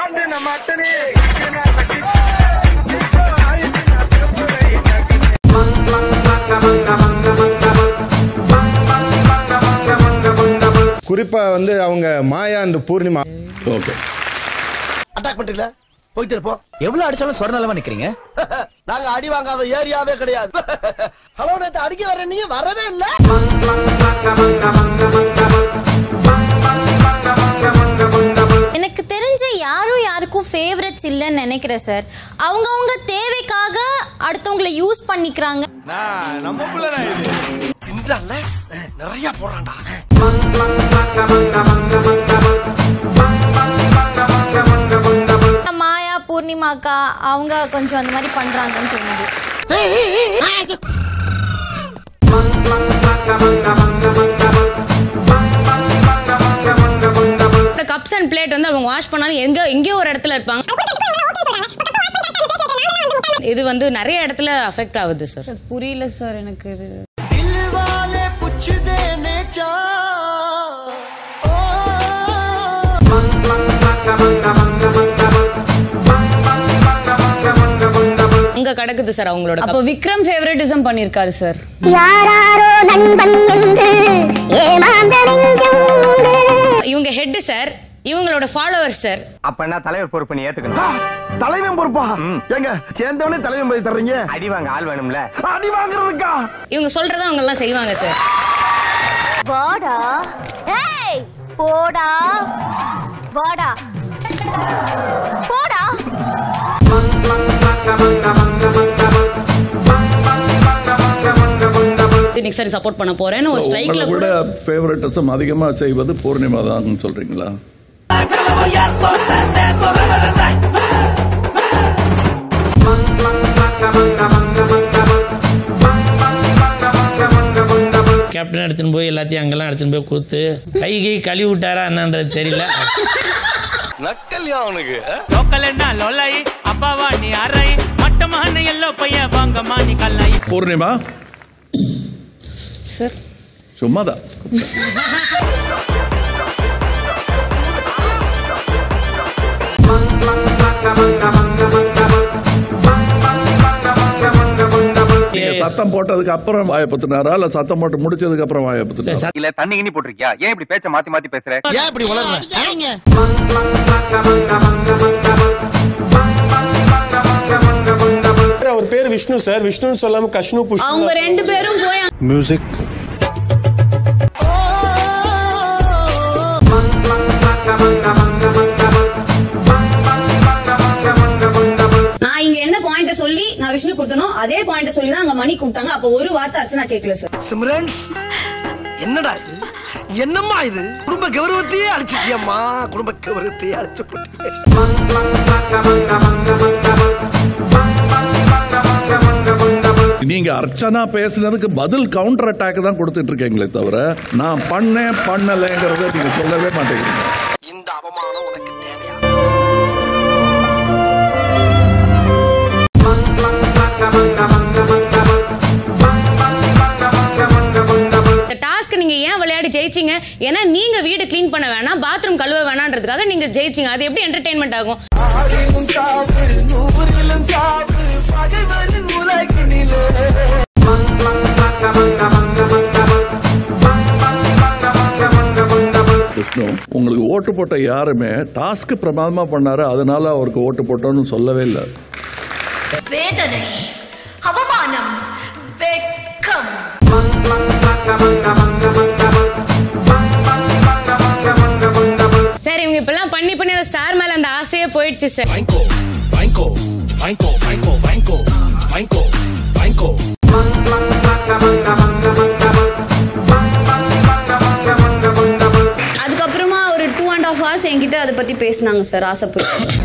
குறிப்பா வந்து அவங்க மாயா அந்த பூர்ணிமா ஓகே அட்டாக் பண்றீங்களா போயிட்டு இருப்போம் எவ்வளவு அடிச்சாலும் சொரணலமா நிக்கிறீங்க நாங்க அடி வாங்காத ஏரியாவே கிடையாது ஹலோ நேத்து அடிக்க வர நீங்க வரவே இல்ல எனக்கு தெரிஞ்ச யாரும் யாருக்கும் ஃபேவரட்ஸ் இல்லைன்னு நினைக்கிறேன் சார் அவங்கவுங்க தேவைக்காக அடுத்தவங்களை யூஸ் பண்ணிக்கிறாங்க தின்றான்ல நிறைய போடுறான்டா மாயா பூர்ணிமாக்கா அவங்க கொஞ்சம் அந்த மாதிரி பண்றாங்கன்னு தோணுது கப்ஸ் அண்ட் பிளேட் வந்து அவங்க வாஷ் பண்ணாலும் எங்க எங்கேயோ ஒரு இடத்துல இருப்பாங்க இது வந்து நிறைய இடத்துல அஃபெக்ட் ஆகுது சார் புரியல சார் எனக்கு இது दिलवाले पूछ देने चा அங்க கிடக்குது சார் அவங்களோட அப்போ விக்ரம் ஃபேவரட்டிசம் பண்ணிருக்காரு சார் யாராரோ நண்பன் என்று ஏமாந்த நெஞ்சம் உண்டு. இவங்க ஹெட் சார் இவங்களோட ஃபாலோவர்ஸ் சார் அப்ப என்ன தலைவர் பொறுப்பு நீ ஏத்துக்கணும் தலைவன் பொறுப்பா எங்க சேர்ந்தவனே தலைவன் போய் தர்றீங்க அடி வாங்க ஆள் வேணும்ல அடி வாங்குறதுக்கா இவங்க சொல்றத அவங்க எல்லாம் செய்வாங்க சார் வாடா ஏய் போடா வாடா போடா இன்னைக்கு சார் சப்போர்ட் பண்ண போறேன்னு ஒரு ஸ்ட்ரைக்ல உங்களை கூட விட ஃபேவரட்டிசம் அதிகமா செய்வது பூர்ணிமா தான் சொல்றீங்களா கேப்டன் எடுத்துன்னு போய் எல்லாத்தையும் அங்கெல்லாம் எடுத்துன்னு போய் கொடுத்து கை கை கழுவி விட்டாரா என்னன்றது தெரியல நக்கல்யா அவனுக்கு லோக்கல்னா லோலை அப்பாவா நீ அரை மட்டமான எல்லோ பைய வாங்கம்மா நீ கல்லை பூர்ணிமா சார் சும்மாதான் நீங்க சத்தம் போட்டதுக்கு அப்புறம் வாயை பத்தினாரா இல்ல சத்தம் போட்டு முடிச்சதுக்கு அப்புறம் வாயை பத்தினாரா இல்ல தண்ணி கிண்ணி போட்டிருக்கியா ஏன் இப்படி பேச்ச மாத்தி மாத்தி பேசுற ஏன் இப்படி வளர்ற அவர் பேர் விஷ்ணு சார் விஷ்ணுன்னு சொல்லாம கஷ்ணு புஷ்ணு அவங்க ரெண்டு பேரும் போய் மியூசிக் நான் இங்க என்ன பாயிண்ட சொல்லி நான் விஷ்ணு கொடுத்தனோ அதே பாயிண்ட சொல்லி தான் அங்க மணி கூப்பிட்டாங்க அப்ப ஒரு வார்த்தை அர்ச்சனா கேட்கல சார் சிம்ரன்ஸ் என்னடா இது என்னம்மா இது குடும்ப கௌரவத்தையே அழிச்சிட்டியம்மா குடும்ப கௌரவத்தையே அழிச்சு போட்டியே நீங்க அர்ச்சனா பேசுனதுக்கு பதில் கவுண்டர் அட்டாக் தான் கொடுத்துட்டு இருக்கீங்களே தவிர நான் பண்ணேன் பண்ணலைங்கிறத நீங்க சொல்லவே மாட்டேங்கிறீங்க இந்த அவமானம் உனக்கு தேவையா இந்த டாஸ்க் நீங்க ஏன் விளையாடி ஜெயிச்சீங்க ஏன்னா நீங்க வீடு க்ளீன் பண்ண வேணாம் பாத்ரூம் கழுவ வேணான்றதுக்காக நீங்க ஜெயிச்சீங்க அது எப்படி என்டர்டைன்மெண்ட் ஆகும் விஷ்ணு உங்களுக்கு ஓட்டு போட்ட யாருமே டாஸ்க் பிரமாதமா பண்ணாரு அதனால அவருக்கு ஓட்டு போட்டோம்னு சொல்லவே இல்லை வேதனை அவமானம் வெட்கம் சார் இவங்க இப்பெல்லாம் பண்ணி பண்ணி அந்த ஸ்டார் மேல அந்த ஆசையே போயிடுச்சு சார் அதுக்கப்புறமா ஒரு டூ அண்ட் ஹாஃப் ஹவர்ஸ் என்கிட்ட அதை பத்தி பேசினாங்க சார் ஆசைப்பட்டு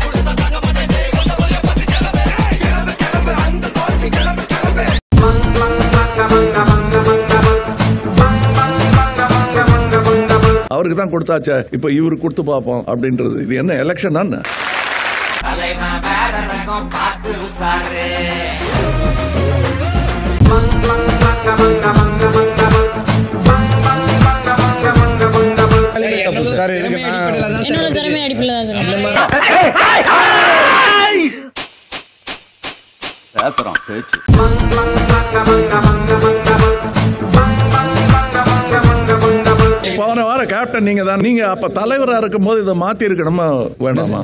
அவருக்கு தான் கொடுத்தாச்சே இப்ப இவருக்கு கொடுத்து பார்ப்போம் அப்படின்றது இது என்ன எலெக்ஷன் தானே சார் இதுக்கு நான் என்னோட திறமை அடிப்பில் தான் சார் பேசுறோம் பேச்சு போன வாரம் கேப்டன் நீங்க தான் நீங்க அப்ப தலைவரா இருக்கும்போது இதை மாத்தி இருக்கணுமா வேண்டாமா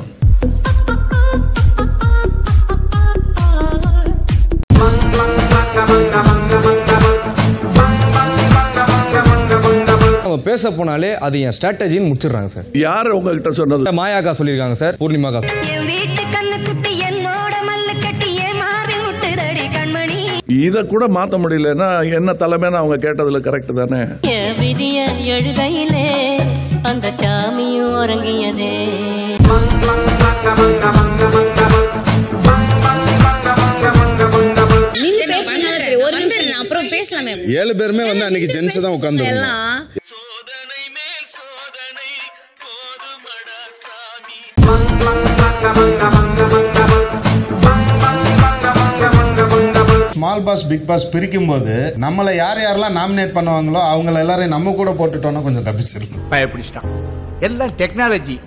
அவங்க பேச போனாலே அது என் ஸ்ட்ராட்டஜின்னு முடிச்சிடுறாங்க சார் யார் உங்ககிட்ட சொன்னது மாயாக்கா சொல்லியிருக்காங்க சார் பூர்ணிமாக்கா என் வீட்டு கண்ணு குட்டி என்னோட மல்லு கட்டி ஏன் மாறி முட்டுதடி கண்மணி இத கூட மாத்த முடியலன்னா என்ன தலைமைன்னு அவங்க கேட்டதுல கரெக்ட் தானே என் விதிய எழுதையிலே அந்த சாமியும் உறங்கியதே நின்னு பேசுங்க ஒரு நிமிஷம் நான் அப்புறம் பேசலாமே ஏழு பேருமே வந்து அன்னைக்கு ஜென்ஸ் தான் உட்காந்து எல்லாம் ஸ்மால் பாஸ் பிக் பாஸ் பிரிக்கும் போது நம்மள யார் யாரெல்லாம் நாமினேட் பண்ணுவாங்களோ அவங்கள எல்லாரையும் நம்ம கூட போட்டுட்டோம்னா கொஞ்சம் தப்பிச்சிருக்கும் பயப்பிடிச்சிட்டான் எல்லாம் டெக்னாலஜி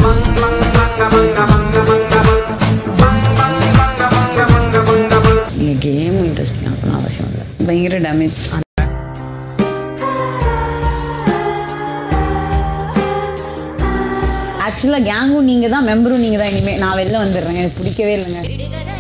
இந்த கேம் இன்ட்ரெஸ்டிங் ஆகணும் அவசியம் இல்லை பயங்கர டேமேஜ் ஆக்சுவலாக கேங்கும் நீங்கள் தான் மெம்பரும் நீங்கள் தான் இனிமேல் நான் வெளில வந்துடுறேன் எனக்கு பிடிக்கவே இல்லைங்க